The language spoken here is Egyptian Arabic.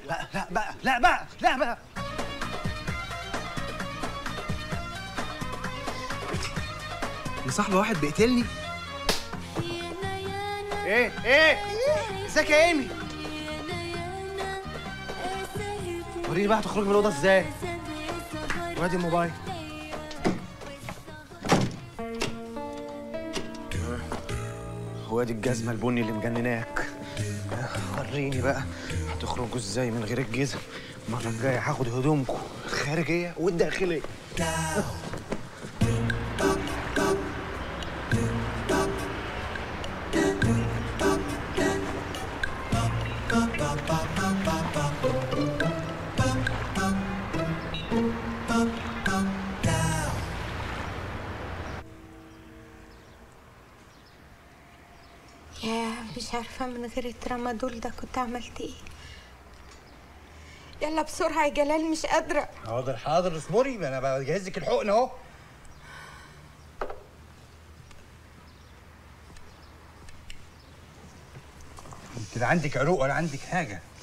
لا لا بقى لا بقى لا بقى يا صاحبي واحد بيقتلني ايه ايه ازيك يا ايمي وريني بقى هتخرج من الاوضه ازاي وادي الموبايل وادي الجزمه البني اللي مجنناك وريني بقى هتخرجوا ازاي من غير الجزم المره الجايه هاخد هدومكم الخارجيه والداخليه يا مش عارفة من غير الترامادول ده كنت عملت ايه يلا بسرعة يا جلال مش قادرة حاضر حاضر اصبري ما انا بجهز لك الحقن اهو انت لا عندك عروق ولا عندك حاجه